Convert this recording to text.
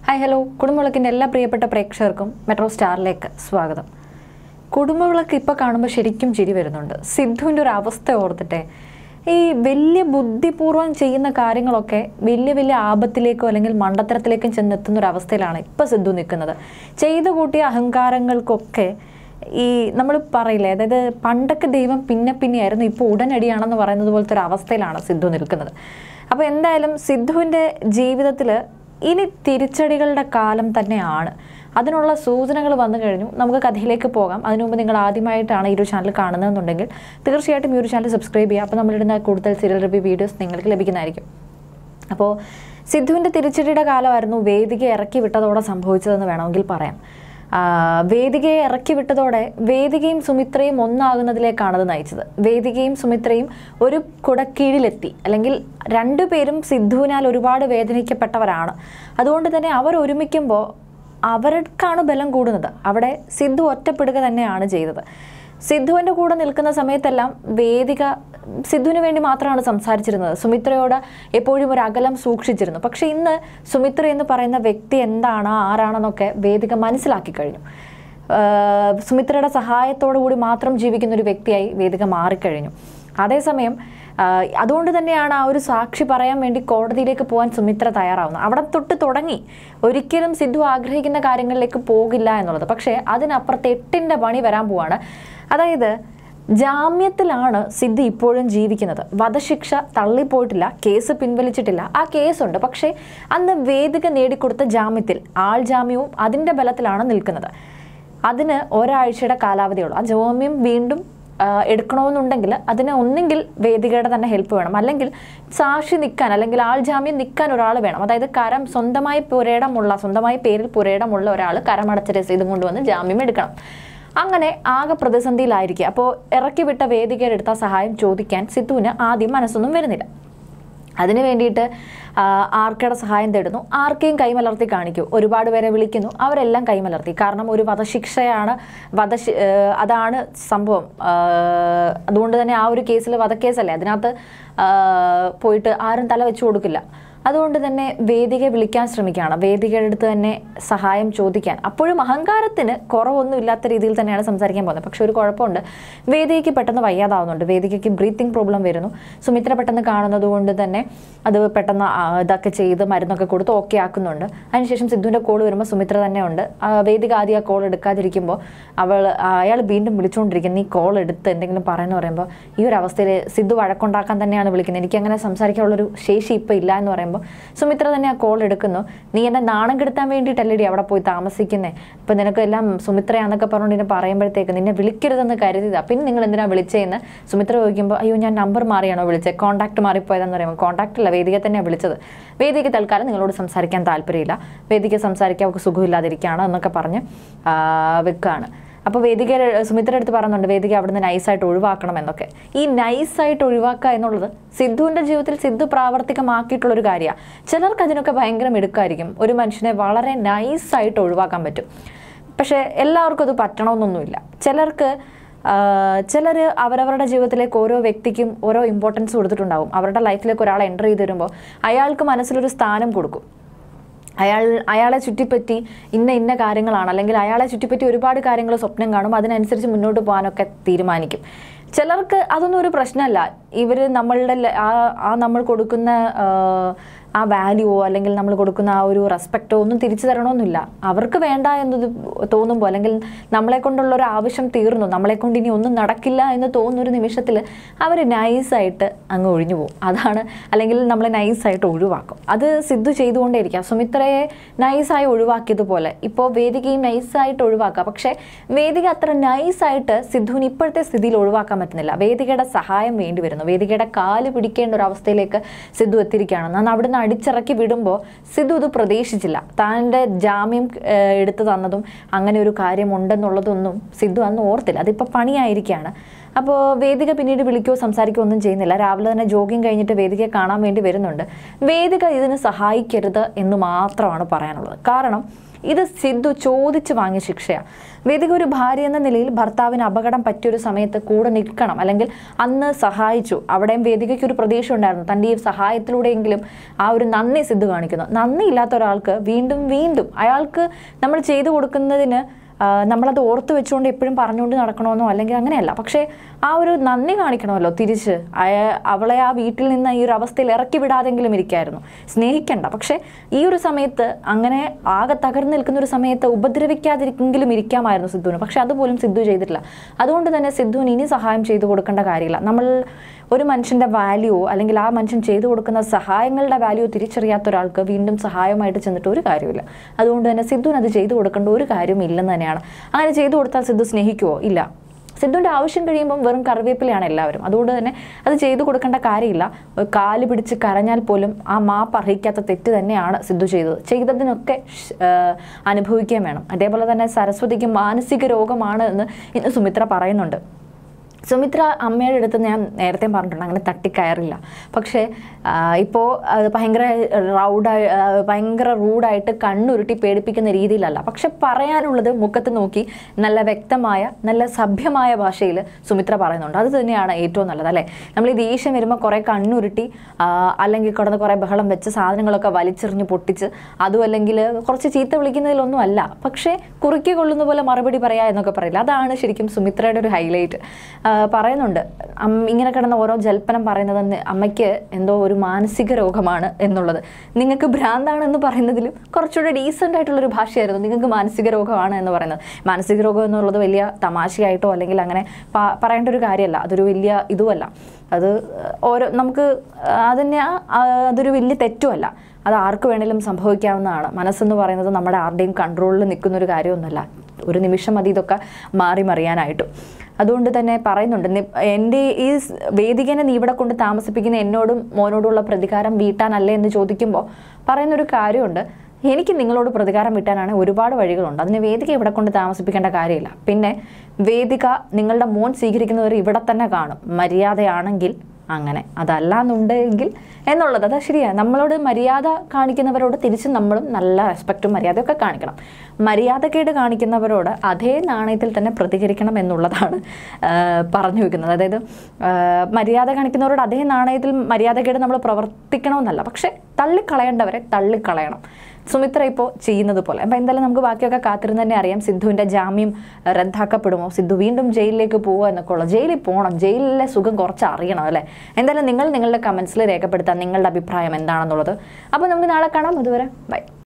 hi hello കുടുംബവിളക്കിൻ്റെ എല്ലാ പ്രിയപ്പെട്ട പ്രേക്ഷകർക്കും മെട്രോ സ്റ്റാറിലേക്ക് സ്വാഗതം കുടുംബവിളക്ക് ഇപ്പോൾ കാണുമ്പോൾ ശരിക്കും ചിരി വരുന്നുണ്ട് സിദ്ധുവിൻ്റെ ഒരു അവസ്ഥ ഓർത്തിട്ടെ ഈ വലിയ ബുദ്ധിപൂർവ്വം ചെയ്യുന്ന കാര്യങ്ങളൊക്കെ വലിയ വലിയ ആപത്തിലേക്കോ അല്ലെങ്കിൽ മണ്ടത്തരത്തിലേക്കും ചെന്നെത്തുന്ന ഒരു അവസ്ഥയിലാണ് ഇപ്പോൾ സിദ്ധു നിൽക്കുന്നത് ചെയ്തു കൂട്ടിയ അഹങ്കാരങ്ങൾക്കൊക്കെ ഈ നമ്മൾ പറയില്ലേ അതായത് പണ്ടൊക്കെ ദൈവം പിന്നെ പിന്നെയായിരുന്നു ഇപ്പോൾ ഉടനടിയാണെന്ന് പറയുന്നത് പോലത്തെ ഒരു അവസ്ഥയിലാണ് സിദ്ധു നിൽക്കുന്നത് അപ്പോൾ എന്തായാലും സിദ്ധുവിൻ്റെ ജീവിതത്തിൽ ഇനി തിരിച്ചടികളുടെ കാലം തന്നെയാണ് അതിനുള്ള സൂചനകൾ വന്നു കഴിഞ്ഞു നമുക്ക് കഥയിലേക്ക് പോകാം അതിനു മുമ്പ് നിങ്ങൾ ആദ്യമായിട്ടാണ് ഈ ഒരു ചാനൽ കാണുന്നതെന്നുണ്ടെങ്കിൽ തീർച്ചയായിട്ടും ഈ ഒരു ചാനൽ സബ്സ്ക്രൈബ് ചെയ്യുക അപ്പോൾ നമ്മളിടുന്ന കൂടുതൽ സീരിയൽ റിവ്യൂ വീഡിയോസ് നിങ്ങൾക്ക് ലഭിക്കുന്നതായിരിക്കും അപ്പോൾ സിദ്ധുവിൻ്റെ തിരിച്ചടിയുടെ കാലമായിരുന്നു വേദിക ഇറക്കി വിട്ടതോടെ സംഭവിച്ചതെന്ന് വേണമെങ്കിൽ പറയാം ആ, വേദികയെ ഇറക്കി വിട്ടതോടെ വേദികയും സുമിത്രയും ഒന്നാകുന്നതിലേക്കാണ് അത് നയിച്ചത് വേദികയും സുമിത്രയും ഒരു കുടക്കീഴിലെത്തി അല്ലെങ്കിൽ രണ്ടുപേരും സിദ്ധുവിനാൽ ഒരുപാട് വേദനിക്കപ്പെട്ടവരാണ് അതുകൊണ്ട് തന്നെ അവർ ഒരുമിക്കുമ്പോൾ അവർക്കാണ് ബലം കൂടുന്നത് അവിടെ സിദ്ധു ഒറ്റപ്പെടുക തന്നെയാണ് ചെയ്തത് സിദ്ധുവിൻ്റെ കൂടെ നിൽക്കുന്ന സമയത്തെല്ലാം വേദിക സിദ്ധുവിന് വേണ്ടി മാത്രമാണ് സംസാരിച്ചിരുന്നത് സുമിത്രയോട് എപ്പോഴും ഒരു അകലം സൂക്ഷിച്ചിരുന്നു പക്ഷെ ഇന്ന് സുമിത്ര എന്ന് പറയുന്ന വ്യക്തി എന്താണ് ആരാണെന്നൊക്കെ വേദിക മനസ്സിലാക്കി കഴിഞ്ഞു ആഹ് സുമിത്രയുടെ സഹായത്തോടു കൂടി മാത്രം ജീവിക്കുന്ന ഒരു വ്യക്തിയായി വേദിക മാറിക്കഴിഞ്ഞു അതേസമയം ആഹ് അതുകൊണ്ട് തന്നെയാണ് ആ ഒരു സാക്ഷി പറയാൻ വേണ്ടി കോടതിയിലേക്ക് പോകാൻ സുമിത്ര തയ്യാറാവുന്നത് അവിടെ തൊട്ട് തുടങ്ങി ഒരിക്കലും സിദ്ധു ആഗ്രഹിക്കുന്ന കാര്യങ്ങളിലേക്ക് പോകില്ല എന്നുള്ളത് പക്ഷേ അതിനപ്പുറത്ത് എട്ടിൻ്റെ പണി വരാൻ പോവാണ് അതായത് ജാമ്യത്തിലാണ് സിദ്ധു ഇപ്പോഴും ജീവിക്കുന്നത് വധശിക്ഷ തള്ളിപ്പോയിട്ടില്ല കേസ് പിൻവലിച്ചിട്ടില്ല ആ കേസുണ്ട് പക്ഷേ അന്ന് വേദിക നേടിക്കൊടുത്ത ജാമ്യത്തിൽ ആൾ ജാമ്യവും അതിൻ്റെ ബലത്തിലാണ് നിൽക്കുന്നത് അതിന് ഒരാഴ്ചയുടെ കാലാവധിയുള്ളൂ ആ ജാമ്യം വീണ്ടും ആ, എടുക്കണമെന്നുണ്ടെങ്കിൽ അതിന് ഒന്നെങ്കിൽ വേദികയുടെ തന്നെ ഹെൽപ്പ് വേണം അല്ലെങ്കിൽ സാക്ഷി നിൽക്കാൻ അല്ലെങ്കിൽ ആൾ ജാമ്യം നിൽക്കാൻ ഒരാൾ വേണം അതായത് കരം സ്വന്തമായി പുരയിടമുള്ള സ്വന്തമായി പേരിൽ പുരയിടമുള്ള ഒരാൾ കരമടച്ച രസീതും കൊണ്ടുവന്ന് ജാമ്യം എടുക്കണം അങ്ങനെ ആകെ പ്രതിസന്ധിയിലായിരിക്കുക അപ്പോൾ ഇറക്കി വിട്ട വേദികയുടെ അടുത്ത സഹായം ചോദിക്കാൻ സിദ്ധുവിന് ആദ്യം മനസ്സൊന്നും വരുന്നില്ല അതിന് വേണ്ടിയിട്ട് ആ, ആർക്കയുടെ സഹായം തേടുന്നു ആർക്കെയും കൈമലർത്തി കാണിക്കൂ ഒരുപാട് പേരെ വിളിക്കുന്നു അവരെല്ലാം കൈമലർത്തി കാരണം ഒരു വധശിക്ഷയാണ് വധശി ഏ, അതാണ് സംഭവം ആ, അതുകൊണ്ട് തന്നെ ആ ഒരു കേസിൽ വധക്കേസല്ലേ അതിനകത്ത് ആ, പോയിട്ട് ആരും തല വെച്ചു കൊടുക്കില്ല അതുകൊണ്ട് തന്നെ വേദികയെ വിളിക്കാൻ ശ്രമിക്കുകയാണ് വേദികയുടെ അടുത്ത് തന്നെ സഹായം ചോദിക്കാൻ അപ്പോഴും അഹങ്കാരത്തിന് കുറവൊന്നും ഇല്ലാത്ത രീതിയിൽ തന്നെയാണ് സംസാരിക്കാൻ പോകുന്നത് പക്ഷെ ഒരു കുഴപ്പമുണ്ട് വേദികയ്ക്ക് പെട്ടെന്ന് വയ്യാതാവുന്നുണ്ട് വേദികയ്ക്ക് ബ്രീത്തിങ് പ്രോബ്ലം വരുന്നു സുമിത്ര പെട്ടെന്ന് കാണുന്നത് കൊണ്ട് തന്നെ അത് പെട്ടെന്ന് ആ, ഇതൊക്കെ ചെയ്ത് മരുന്നൊക്കെ കൊടുത്ത് ഓക്കെ ആക്കുന്നുണ്ട് അതിനുശേഷം സിദ്ധുവിൻ്റെ കോൾ വരുമ്പോൾ സുമിത്ര തന്നെ ഉണ്ട് ആ, വേദിക ആദ്യം ആ കോൾ എടുക്കാതിരിക്കുമ്പോൾ അവൾ അയാൾ വീണ്ടും വിളിച്ചുകൊണ്ടിരിക്കുന്നു നീ കോൾ എടുത്ത് എന്തെങ്കിലും പറയുന്നു പറയുമ്പോൾ ഈ ഒരു അവസ്ഥയിൽ സിദ്ധു വഴക്കുണ്ടാക്കാൻ തന്നെയാണ് വിളിക്കുന്നത് എനിക്ക് അങ്ങനെ സംസാരിക്കാനുള്ളൊരു ശേഷി ഇപ്പം ഇല്ല എന്ന് പറയുമ്പോൾ സുമിത്ര തന്നെ ആ കോൾ എടുക്കുന്നു നീ എന്നെ നാണം കെടുത്താൻ വേണ്ടിയിട്ടല്ലേടി അവിടെ പോയി താമസിക്കുന്നേ ഇപ്പം നിനക്ക് എല്ലാം സുമിത്രയാന്നൊക്കെ പറഞ്ഞുകൊണ്ട് എന്നെ പറയുമ്പോഴത്തേക്ക് നിന്നെ വിളിക്കരുതെന്ന് കരുതിയതാ പിന്നെ നിങ്ങൾ എന്തിനാ വിളിച്ചതെന്ന് സുമിത്ര ചോദിക്കുമ്പോൾ അയ്യോ ഞാൻ നമ്പർ മാറിയാണോ വിളിച്ചത് കോൺടാക്ട് മാറിപ്പോയതെന്ന് പറയുമ്പോൾ കോൺടാക്ട് അല്ല വേദിക തന്നെയാണ് വിളിച്ചത് വേദിക്ക് തൽക്കാലം നിങ്ങളോട് സംസാരിക്കാൻ താല്പര്യമില്ല വേദിക്ക് സംസാരിക്കാൻ അവർക്ക് സുഖമില്ലാതിരിക്കുകയാണ് എന്നൊക്കെ പറഞ്ഞ് ആ, വെക്കുകയാണ് അപ്പോൾ വേദിക സുമിത്ര അടുത്ത് പറയുന്നുണ്ട് വേദിക അവിടുന്ന് നൈസായിട്ട് ഒഴിവാക്കണം എന്നൊക്കെ ഈ നൈസായിട്ട് ഒഴിവാക്കുക എന്നുള്ളത് സിദ്ധുവിൻ്റെ ജീവിതത്തിൽ സിദ്ധു പ്രാവർത്തികമാക്കിയിട്ടുള്ളൊരു കാര്യമാണ് ചിലർക്ക് അതിനൊക്കെ ഭയങ്കര മിടുക്കായിരിക്കും ഒരു മനുഷ്യനെ വളരെ നൈസായിട്ട് ഒഴിവാക്കാൻ പറ്റും പക്ഷേ എല്ലാവർക്കും അത് പറ്റണമെന്നൊന്നുമില്ല ചിലർക്ക് ചിലർ അവരവരുടെ ജീവിതത്തിലേക്ക് ഓരോ വ്യക്തിക്കും ഓരോ ഇമ്പോർട്ടൻസ് കൊടുത്തിട്ടുണ്ടാവും അവരുടെ ലൈഫിലേക്ക് ഒരാൾ എൻ്റർ ചെയ്ത് വരുമ്പോൾ അയാൾക്ക് മനസ്സിലൊരു സ്ഥാനം കൊടുക്കും അയാൾ അയാളെ ചുറ്റിപ്പറ്റി ഇന്ന ഇന്ന കാര്യങ്ങളാണ് അല്ലെങ്കിൽ അയാളെ ചുറ്റിപ്പറ്റി ഒരുപാട് കാര്യങ്ങൾ സ്വപ്നം കാണും അതിനനുസരിച്ച് മുന്നോട്ട് പോകാനൊക്കെ തീരുമാനിക്കും ചിലർക്ക് അതൊന്നും ഒരു പ്രശ്നമല്ല ഇവർ നമ്മളുടെ ല- ആ ആ നമ്മൾ കൊടുക്കുന്ന ആ, ആ വാല്യൂവോ അല്ലെങ്കിൽ നമ്മൾ കൊടുക്കുന്ന ആ ഒരു റെസ്പെക്റ്റോ ഒന്നും തിരിച്ചു തരണമെന്നില്ല അവർക്ക് വേണ്ട എന്നത് തോന്നുമ്പോൾ അല്ലെങ്കിൽ നമ്മളെ കൊണ്ടുള്ള ഒരു ആവശ്യം തീർന്നു നമ്മളെ കൊണ്ട് ഇനി ഒന്നും നടക്കില്ല എന്ന് തോന്നുന്ന ഒരു നിമിഷത്തിൽ അവർ നൈസായിട്ട് അങ്ങ് ഒഴിഞ്ഞു പോകും അതാണ് അല്ലെങ്കിൽ നമ്മളെ നൈസായിട്ട് ഒഴിവാക്കും അത് സിദ്ധു ചെയ്തുകൊണ്ടേയിരിക്കാം സുമിത്രയെ നൈസായി ഒഴിവാക്കിയതുപോലെ ഇപ്പോൾ വേദികയും നൈസായിട്ട് ഒഴിവാക്കുക പക്ഷേ വേദിക അത്ര നൈസായിട്ട് സിദ്ധുവിന് ഇപ്പോഴത്തെ സ്ഥിതിയിൽ ഒഴിവാക്കാൻ പറ്റുന്നില്ല വേദികയുടെ സഹായം വേണ്ടി വരുന്നു വേദികയുടെ കാല് പിടിക്കേണ്ട ഒരു അവസ്ഥയിലേക്ക് സിദ്ധു എത്തിയിരിക്കുകയാണ് അന്ന് അവിടുന്ന് അടിച്ചിറക്കി വിടുമ്പോൾ സിദ്ധു ഇത് പ്രതീക്ഷിച്ചില്ല താൻ്റെ ജാമ്യം ഏഹ്, എടുത്തു തന്നതും അങ്ങനെ ഒരു കാര്യമുണ്ടെന്നുള്ളതൊന്നും സിദ്ധു അന്ന് ഓർത്തില്ല അതിപ്പോൾ പണിയായിരിക്കുകയാണ് അപ്പോൾ വേദിക പിന്നീട് വിളിക്കുകയോ സംസാരിക്കുകയോ ഒന്നും ചെയ്യുന്നില്ല രാവിലെ തന്നെ ജോഗിങ് കഴിഞ്ഞിട്ട് വേദികയെ കാണാൻ വേണ്ടി വരുന്നുണ്ട് വേദിക ഇതിന് സഹായിക്കരുത് എന്ന് മാത്രമാണ് പറയാനുള്ളത് കാരണം ഇത് സിദ്ധു ചോദിച്ചു വാങ്ങിയ ശിക്ഷയാണ് വേദിക ഒരു ഭാര്യ എന്ന നിലയിൽ ഭർത്താവിന് അപകടം പറ്റിയൊരു സമയത്ത് കൂടെ നിൽക്കണം അല്ലെങ്കിൽ അന്ന് സഹായിച്ചു അവിടെയും വേദികയ്ക്ക് ഒരു പ്രതീക്ഷ ഉണ്ടായിരുന്നു തൻ്റെ ഈ സഹായത്തിലൂടെയെങ്കിലും ആ ഒരു നന്ദി സിദ്ധു കാണിക്കുന്നു നന്ദി ഇല്ലാത്ത ഒരാൾക്ക് വീണ്ടും വീണ്ടും അയാൾക്ക് നമ്മൾ ചെയ്തു കൊടുക്കുന്നതിന് ആ, നമ്മളത് ഓർത്ത് വെച്ചുകൊണ്ട് എപ്പോഴും പറഞ്ഞുകൊണ്ട് നടക്കണമെന്നോ അല്ലെങ്കിൽ അങ്ങനെയല്ല പക്ഷേ ആ ഒരു നന്ദി കാണിക്കണമല്ലോ തിരിച്ച് അയ- അവളെ ആ വീട്ടിൽ നിന്ന് ഈ ഒരു അവസ്ഥയിൽ ഇറക്കി വിടാതെങ്കിലും ഇരിക്കായിരുന്നു സ്നേഹിക്കണ്ട പക്ഷേ ഈ ഒരു സമയത്ത് അങ്ങനെ ആകെ തകർന്നു നിൽക്കുന്ന ഒരു സമയത്ത് ഉപദ്രവിക്കാതിരിക്കെങ്കിലും ഇരിക്കാമായിരുന്നു സിദ്ധുവിന് പക്ഷെ അതുപോലും സിദ്ധു ചെയ്തിട്ടില്ല അതുകൊണ്ട് തന്നെ സിദ്ധുവിന് ഇനി സഹായം ചെയ്തു കൊടുക്കേണ്ട കാര്യമില്ല നമ്മൾ ഒരു മനുഷ്യൻ്റെ വാല്യൂ അല്ലെങ്കിൽ ആ മനുഷ്യൻ ചെയ്തു കൊടുക്കുന്ന സഹായങ്ങളുടെ വാല്യൂ തിരിച്ചറിയാത്ത ഒരാൾക്ക് വീണ്ടും സഹായമായിട്ട് ചെന്നിട്ട് ഒരു കാര്യമില്ല അതുകൊണ്ട് തന്നെ സിദ്ധുവിന് അത് ചെയ്തു കൊടുക്കേണ്ട ഒരു കാര്യവും ഇല്ലെന്ന് തന്നെയാണ് അങ്ങനെ ചെയ്തു കൊടുത്താൽ സിദ്ധു സ്നേഹിക്കുമോ ഇല്ല സിദ്ധുവിൻ്റെ ആവശ്യം കഴിയുമ്പം വെറും കറിവേപ്പിലയാണ് എല്ലാവരും അതുകൊണ്ട് തന്നെ അത് ചെയ്തു കൊടുക്കേണ്ട കാര്യമില്ല ഒരു കാല് പിടിച്ച് കരഞ്ഞാൽ പോലും ആ മാപ്പ് അർഹിക്കാത്ത തെറ്റ് തന്നെയാണ് സിദ്ധു ചെയ്തത് ചെയ്തതിനൊക്കെ ഷ്- ഏഹ് അനുഭവിക്കുകയും വേണം അതേപോലെ തന്നെ സരസ്വതിക്ക് മാനസിക രോഗമാണ് എന്ന് ഇന്ന് സുമിത്ര പറയുന്നുണ്ട് സുമിത്ര അമ്മയുടെ അടുത്ത് ഞാൻ നേരത്തെ പറഞ്ഞിട്ടുണ്ട് അങ്ങനെ തട്ടിക്കയറില്ല പക്ഷേ ഇപ്പോൾ ഭയങ്കര റൗഡായി ഭയങ്കര റൂഡായിട്ട് കണ്ണുരുട്ടി പേടിപ്പിക്കുന്ന രീതിയിലല്ല പക്ഷെ പറയാനുള്ളത് മുഖത്ത് നോക്കി നല്ല വ്യക്തമായ നല്ല സഭ്യമായ ഭാഷയിൽ സുമിത്ര പറയുന്നുണ്ട് അത് തന്നെയാണ് ഏറ്റവും നല്ലത് അല്ലേ നമ്മൾ ഈ ദേഷ്യം വരുമ്പോൾ കുറേ കണ്ണുരുട്ടി ആ, അല്ലെങ്കിൽ കിടന്ന് കുറേ ബഹളം വെച്ച് സാധനങ്ങളൊക്കെ വലിച്ചെറിഞ്ഞ് പൊട്ടിച്ച് അതും അല്ലെങ്കിൽ കുറച്ച് ചീത്ത വിളിക്കുന്നതിലൊന്നും അല്ല പക്ഷേ കുറുക്കി കൊള്ളുന്ന പോലെ മറുപടി പറയാ എന്നൊക്കെ പറയില്ല അതാണ് ശരിക്കും സുമിത്രയുടെ ഒരു ഹൈലൈറ്റ് പറയുന്നുണ്ട് അം- ഇങ്ങനെ കിടന്ന ഓരോ ജൽപ്പനം പറയുന്നത് ന്ന് അമ്മയ്ക്ക് എന്തോ ഒരു മാനസിക രോഗമാണ് എന്നുള്ളത് നിങ്ങൾക്ക് ഭ്രാന്താണെന്ന് പറയുന്നതിലും കുറച്ചുകൂടെ ഡീസൻ്റ് ആയിട്ടുള്ളൊരു ഭാഷയായിരുന്നു നിങ്ങൾക്ക് മാനസിക രോഗമാണ് എന്ന് പറയുന്നത് മാനസിക രോഗം എന്നുള്ളത് വലിയ തമാശയായിട്ടോ അല്ലെങ്കിൽ അങ്ങനെ പ- പറയേണ്ട ഒരു കാര്യമല്ല അതൊരു വലിയ ഇതുമല്ല അത് ഓരോ നമുക്ക് അതിനെ അതൊരു വലിയ തെറ്റുമല്ല അത് ആർക്ക് വേണേലും സംഭവിക്കാവുന്നതാണ് മനസ്സെന്ന് പറയുന്നത് നമ്മുടെ ആരുടെയും കൺട്രോളിൽ നിൽക്കുന്ന ഒരു കാര്യമൊന്നുമല്ല ഒരു നിമിഷം മതി ഇതൊക്കെ മാറി മറിയാനായിട്ടും അതുകൊണ്ട് തന്നെ പറയുന്നുണ്ട് നി- എൻ്റെ ഈ സ് വേദികനെ നീ ഇവിടെ കൊണ്ട് താമസിപ്പിക്കുന്ന എന്നോടും മോനോടുള്ള പ്രതികാരം വീട്ടാനല്ലേ എന്ന് ചോദിക്കുമ്പോൾ പറയുന്നൊരു കാര്യമുണ്ട് എനിക്ക് നിങ്ങളോട് പ്രതികാരം വീട്ടാനാണ് ഒരുപാട് വഴികളുണ്ട് അതിന് വേദിക ഇവിടെ കൊണ്ട് താമസിപ്പിക്കേണ്ട കാര്യമില്ല പിന്നെ വേദിക നിങ്ങളുടെ മോൻ സ്വീകരിക്കുന്നവർ ഇവിടെ തന്നെ കാണും മര്യാദയാണെങ്കിൽ അങ്ങനെ അതല്ലാന്നുണ്ടെങ്കിൽ എന്നുള്ളത് അത് ശരിയാണ് നമ്മളോട് മര്യാദ കാണിക്കുന്നവരോട് തിരിച്ച് നമ്മളും നല്ല റെസ്പെക്റ്റും മര്യാദയൊക്കെ കാണിക്കണം മര്യാദക്കേട് കാണിക്കുന്നവരോട് അതേ നാണയത്തിൽ തന്നെ പ്രതികരിക്കണം എന്നുള്ളതാണ് ആ, പറഞ്ഞു വെക്കുന്നത് അതായത് ആ, മര്യാദ കാണിക്കുന്നവരോട് അതേ നാണയത്തിൽ മര്യാദക്കേട് നമ്മൾ പ്രവർത്തിക്കണമെന്നല്ല പക്ഷെ തള്ളിക്കളയേണ്ടവരെ തള്ളിക്കളയണം സുമിത്ര ഇപ്പോൾ ചെയ്യുന്നത് പോലെ അപ്പം എന്തായാലും നമുക്ക് ബാക്കിയൊക്കെ കാത്തിരുന്ന് തന്നെ അറിയാം സിദ്ധുവിൻ്റെ ജാമ്യം റദ്ദാക്കപ്പെടുമോ സിദ്ധു വീണ്ടും ജയിലിലേക്ക് പോകുമോ എന്നൊക്കെ ഉള്ളത് ജയിലിൽ പോകണം ജയിലിലെ സുഖം കുറച്ച് അറിയണം അല്ലേ എന്തായാലും നിങ്ങൾ നിങ്ങളുടെ കമൻസിൽ രേഖപ്പെടുത്താം നിങ്ങളുടെ അഭിപ്രായം എന്താണെന്നുള്ളത് അപ്പോൾ നമുക്ക് നാളെ കാണാം അതുവരെ ബൈ